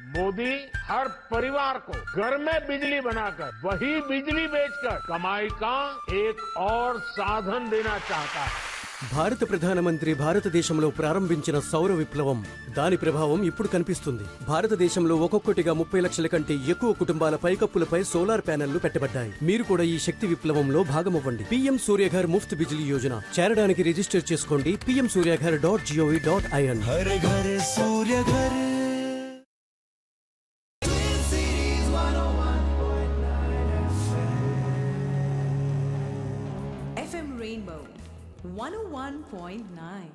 मोदी हर परिवार को घर में बिजली बनाकर वही बिजली बेचकर कमाई का एक और साधन देना चाहता है భారత ప్రధానమంత్రి భారతదేశంలో ప్రారంభించిన సౌర విప్లవం దాని ప్రభావం ఇప్పుడు కనిపిస్తుంది భారతదేశంలో ఒక్కొక్కటిగా ముప్పై లక్షల కంటే ఎక్కువ కుటుంబాల పైకప్పులపై సోలార్ ప్యానెళ్లు పెట్టబడ్డాయి మీరు కూడా ఈ శక్తి విప్లవంలో భాగమవ్వండి పీఎం సూర్యఘర్ ముఫ్త్ బిజిలీ యోజన చేరడానికి రిజిస్టర్ చేసుకోండి PM Suryaghar dot GOV dot IN हर घर सूर्य घर FM Rainbow 101.9.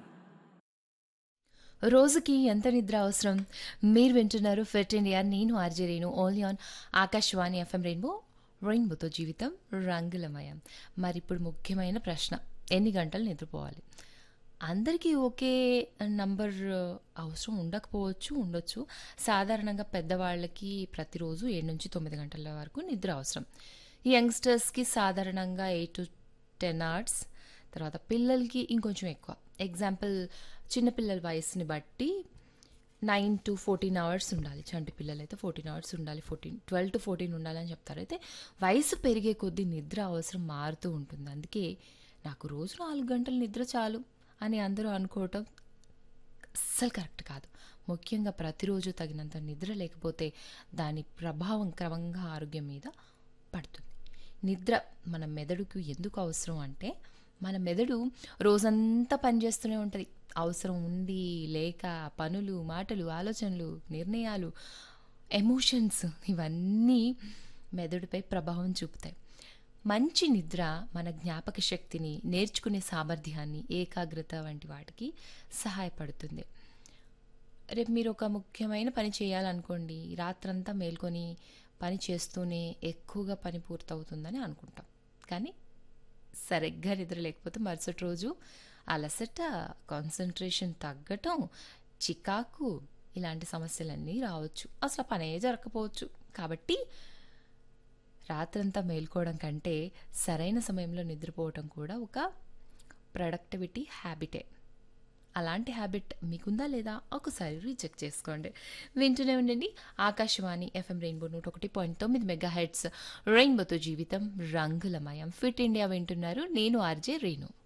రోజుకి ఎంత నిద్ర అవసరం మీరు వింటున్నారు ఫిట్ ఇండియా నేను RJ Renu only on Akashvani FM Rainbow రెయిన్బోతో జీవితం రంగులమయం మరి ఇప్పుడు ముఖ్యమైన ప్రశ్న ఎన్ని గంటలు నిద్రపోవాలి అందరికీ ఒకే నంబర్ అవసరం ఉండకపోవచ్చు ఉండొచ్చు సాధారణంగా పెద్దవాళ్ళకి ప్రతిరోజు ఏడు నుంచి తొమ్మిది గంటల వరకు నిద్ర అవసరం యంగ్స్టర్స్కి సాధారణంగా ఎయిట్ టు టెన్ అవర్స్ తర్వాత పిల్లలకి ఇంకొంచెం ఎక్కువ ఎగ్జాంపుల్ చిన్నపిల్లల వయసుని బట్టి నైన్ టు ఫోర్టీన్ అవర్స్ ఉండాలి చంటి పిల్లలు అయితే ఫోర్టీన్ అవర్స్ ఉండాలి ఫోర్టీన్ ట్వెల్వ్ టు ఫోర్టీన్ ఉండాలని చెప్తారు అయితే వయసు పెరిగే కొద్దీ నిద్ర అవసరం మారుతూ ఉంటుంది అందుకే నాకు రోజు నాలుగు గంటల నిద్ర చాలు అని అందరూ అనుకోవటం అస్సలు కరెక్ట్ కాదు ముఖ్యంగా ప్రతిరోజు తగినంత నిద్ర లేకపోతే దాని ప్రభావం క్రమంగా ఆరోగ్యం మీద పడుతుంది నిద్ర మన మెదడుకు ఎందుకు అవసరం అంటే మన మెదడు రోజంతా పనిచేస్తూనే ఉంటుంది అవసరం ఉండి లేక పనులు మాటలు ఆలోచనలు నిర్ణయాలు ఎమోషన్స్ ఇవన్నీ మెదడుపై ప్రభావం చూపుతాయి మంచి నిద్ర మన జ్ఞాపక శక్తిని నేర్చుకునే సామర్థ్యాన్ని ఏకాగ్రత వంటి వాటికి సహాయపడుతుంది రేపు మీరు ఒక ముఖ్యమైన పని చేయాలనుకోండి రాత్రంతా మేల్కొని పని చేస్తూనే ఎక్కువగా పని పూర్తవుతుందని అనుకుంటాం కానీ సరిగ్గా నిద్ర లేకపోతే మరుసటి రోజు అలసట కాన్సన్ట్రేషన్ తగ్గటం చికాకు ఇలాంటి సమస్యలన్నీ రావచ్చు అసలు పనే జరగకపోవచ్చు కాబట్టి రాత్రంతా మేల్కోవడం కంటే సరైన సమయంలో నిద్రపోవటం కూడా ఒక ప్రొడక్టివిటీ హ్యాబిటే అలాంటి హ్యాబిట్ మీకుందా లేదా ఒకసారి రీచెక్ చేసుకోండి వింటూనే ఉండండి ఆకాశవాణి ఎఫ్ఎం రెయిన్బో నూట ఒకటి పాయింట్ తొమ్మిది మెగా హెడ్స్ రెయిన్బోతో జీవితం రంగులమయం ఫిట్ ఇండియా వింటున్నారు నేను ఆర్జే రేణు